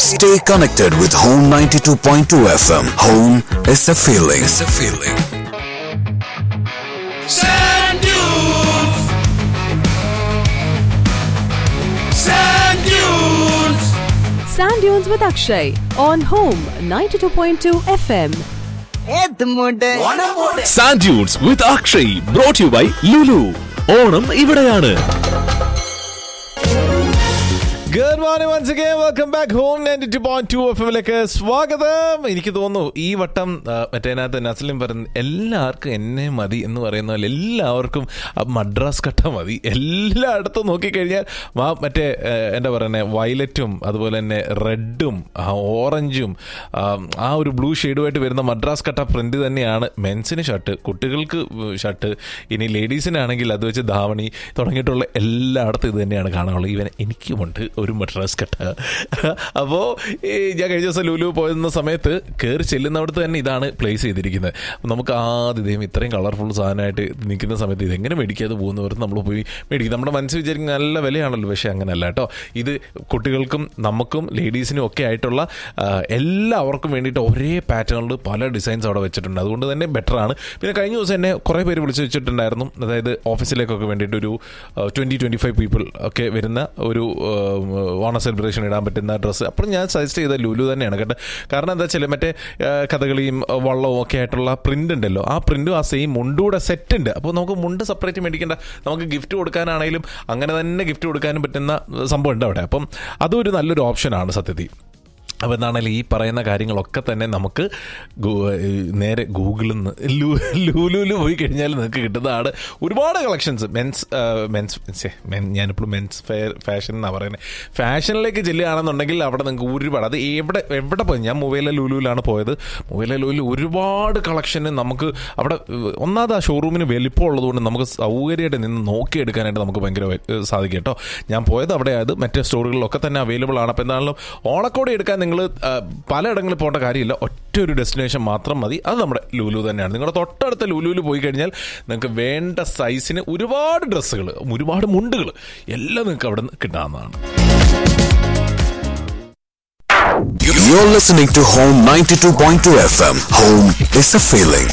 Stay connected with Home 92.2 FM. Home is a feeling. Is a feeling. Sand dunes. Sand dunes. Sand Dunes with Akshay on Home 92.2 FM. Sand Dunes with Akshay brought you by Lulu Onam ഇവിടെയാണ് good morning once again welcome back home ninety two point two F എമ്മിലേക്ക് സ്വാഗതം എനിക്ക് തോന്നുന്നു ഈ വട്ടം ആ, മറ്റേനകത്ത് നസ്ലിം പറയുന്ന എല്ലാവർക്കും എന്നെ മതി എന്ന് പറയുന്ന പോലെ എല്ലാവർക്കും ആ മദ്രാസ് കട്ട മതി എല്ലായിടത്തും നോക്കിക്കഴിഞ്ഞാൽ ആ മറ്റേ ആ, എന്താ പറയുന്നത് വയലറ്റും അതുപോലെ തന്നെ റെഡും ഓറഞ്ചും ആ, ആ ഒരു ബ്ലൂ ഷെയ്ഡുമായിട്ട് വരുന്ന മദ്രാസ് കട്ട പ്രിന്റ് തന്നെയാണ് മെൻസിന് ഷർട്ട് കുട്ടികൾക്ക് ഷർട്ട് ഇനി ലേഡീസിനാണെങ്കിൽ അത് വെച്ച് ധാവണി തുടങ്ങിയിട്ടുള്ള എല്ലായിടത്തും ഇത് തന്നെയാണ് കാണാനുള്ളത് ഇവൻ എനിക്കുമുണ്ട് ഒരു മദ്രാസ് കട്ട അപ്പോൾ ഞാൻ കഴിഞ്ഞ ദിവസം ലുലു പോയിരുന്ന സമയത്ത് കയറി ചെല്ലുന്നിടത്ത് തന്നെ ഇതാണ് പ്ലേസ് ചെയ്തിരിക്കുന്നത് അപ്പോൾ നമുക്ക് ആദ്യം ഇതേം ഇത്രയും കളർഫുൾ സാധനമായിട്ട് നിൽക്കുന്ന സമയത്ത് ഇതെങ്ങനെ മേടിക്കാതെ പോകുന്നവർ നമ്മൾ പോയി മേടിക്കും നമ്മുടെ മനസ്സ് വിചാരിക്കും നല്ല വിലയാണല്ലോ പക്ഷേ അങ്ങനെയല്ല കേട്ടോ ഇത് കുട്ടികൾക്കും നമുക്കും ലേഡീസിനും ഒക്കെ ആയിട്ടുള്ള ആ, എല്ലാവർക്കും വേണ്ടിയിട്ട് ഒരേ പാറ്റേണിൽ പല ഡിസൈൻസ് അവിടെ വെച്ചിട്ടുണ്ട് അതുകൊണ്ട് തന്നെ ബെറ്റർ ആണ് പിന്നെ കഴിഞ്ഞ ദിവസം എന്നെ കുറേ പേര് വിളിച്ച് വെച്ചിട്ടുണ്ടായിരുന്നു അതായത് ഓഫീസിലേക്കൊക്കെ വേണ്ടിയിട്ട് ഒരു ട്വൻറ്റി ട്വൻറ്റി ഫൈവ് പീപ്പിൾ ഒക്കെ വരുന്ന ഒരു ആ, ഓണ സെലിബ്രേഷൻ ഇടാൻ പറ്റുന്ന ഡ്രസ്സ് അപ്പോൾ ഞാൻ സജസ്റ്റ് ചെയ്ത ലുലു തന്നെയാണ് കേട്ടോ കാരണം എന്താ വെച്ചാൽ മറ്റേ ആ, കഥകളിയും ആ, വള്ളവും ഒക്കെ ആയിട്ടുള്ള പ്രിന്റ് ഉണ്ടല്ലോ ആ പ്രിന്റും ആ സെയിം മുണ്ടൂടെ സെറ്റ് ഉണ്ട് അപ്പോൾ നമുക്ക് മുണ്ട് സെപ്പറേറ്റ് മേടിക്കേണ്ട നമുക്ക് ഗിഫ്റ്റ് കൊടുക്കാനാണെങ്കിലും അങ്ങനെ തന്നെ ഗിഫ്റ്റ് കൊടുക്കാനും പറ്റുന്ന സംഭവം ഉണ്ട് അവിടെ അപ്പം അതും ഒരു നല്ലൊരു ഓപ്ഷനാണ് സത്യത്തിൽ അപ്പോൾ എന്താണെങ്കിലും ഈ പറയുന്ന കാര്യങ്ങളൊക്കെ തന്നെ നമുക്ക് ഗൂ- ഈ നേരെ ഗൂഗിളിൽ നിന്ന് ലൂ ലൂലുവിൽ പോയി കഴിഞ്ഞാൽ നിങ്ങൾക്ക് കിട്ടുന്നതാണ് ഒരുപാട് കളക്ഷൻസ് മെൻസ് മെൻസ് ഛെ, മെൻ ഞാനിപ്പോൾ മെൻസ് ഫെയർ ഫാഷൻ എന്നാണ് പറയുന്നത് ഫാഷനിലേക്ക് ചെല്ലുകയാണെന്നുണ്ടെങ്കിൽ അവിടെ നിങ്ങൾക്ക് ഒരുപാട് അത് എവിടെ എവിടെ പോയി ഞാൻ മൊബൈലിലെ ലുലുവിലാണ് പോയത് മൊബൈലിലെ ലുലുവിൽ ഒരുപാട് കളക്ഷന് നമുക്ക് അവിടെ ഏഹ്, ഒന്നാമത് ആ ഷോറൂമിന് വലിപ്പം ഉള്ളതുകൊണ്ട് നമുക്ക് സൗകര്യമായിട്ട് നിന്ന് നോക്കിയെടുക്കാനായിട്ട് നമുക്ക് ഭയങ്കര ഏഹ്, സാധിക്കും കേട്ടോ ഞാൻ പോയത് അവിടെ അത് മറ്റേ സ്റ്റോറുകളിലൊക്കെ തന്നെ അവൈലബിൾ ആണ് അപ്പോൾ എന്താണെങ്കിലും ഓണക്കോടി എടുക്കാൻ നിങ്ങൾ പലയിടങ്ങളിൽ പോകേണ്ട കാര്യമില്ല ഒറ്റ ഒരു ഡെസ്റ്റിനേഷൻ മാത്രം മതി അത് നമ്മുടെ ലുലു തന്നെയാണ് നിങ്ങളുടെ തൊട്ടടുത്ത ലുലുവിൽ പോയി കഴിഞ്ഞാൽ നിങ്ങൾക്ക് വേണ്ട സൈസിന് ഒരുപാട് ഡ്രസ്സുകൾ ഒരുപാട് മുണ്ടുകൾ എല്ലാം നിങ്ങൾക്ക് അവിടെ നിന്ന് കിട്ടാവുന്നതാണ് You're listening to Home 92.2 FM. Home is a feeling.